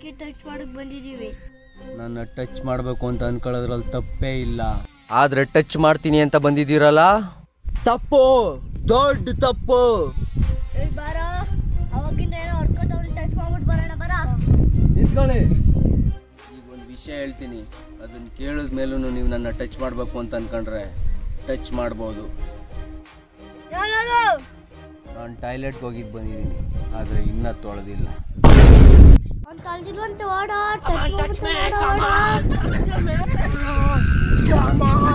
ಅದಕ್ಕೆ ಟಚ್ ಮಾಡಕ್ ಬಂದಿದೀವಿ ನನ್ನ ಟಚ್ ಮಾಡಬೇಕು ಅಂತ ಅನ್ಕೊಳ್ಳೋದ್ರಲ್ಲಿ ತಪ್ಪೇ ಇಲ್ಲ ಆದ್ರೆ ಟಚ್ ಮಾಡ್ತೀನಿ ಅಂತ ಬಂದಿದ್ದೀರಲ್ಲ ತಪ್ಪು ದೊಡ್ಡ ತಪ್ಪು ಏ ಬಾರ ಅವಾಗಿಂದ ಏನೋ ಹೊಡ್ಕೋತವ್ನು ಟಚ್ ಮಾಡ್ಬಿಟ್ಟು ಬರೋಣ ಬರ ನಿಂತ್ಕೊಳ್ಳಿ ಈಗ ಒಂದು ವಿಷಯ ಹೇಳ್ತೀನಿ ಅದನ್ನ ಕೇಳಿದ ಮೇಲೂ ನೀವು ನನ್ನ ಟಚ್ ಮಾಡಬೇಕು ಅಂತ ಅನ್ಕೊಂಡ್ರೆ ಟಚ್ ಮಾಡ್ಬೋದು ಏನದು ನಾನು ಟಾಯ್ಲೆಟ್ಗೆ ಹೋಗಿದ್ದು ಬಂದಿದ್ದೀನಿ ಆದರೆ ಇನ್ನೂ ತೊಳೆದಿಲ್ಲ ಅಂತ ಅಲ್ದಿಲ್ವಂತೆ ಓಡ ಟಚ್ ಮಾಡ್ಬಿಟ್ಟು ಓಡ, ಓಡ.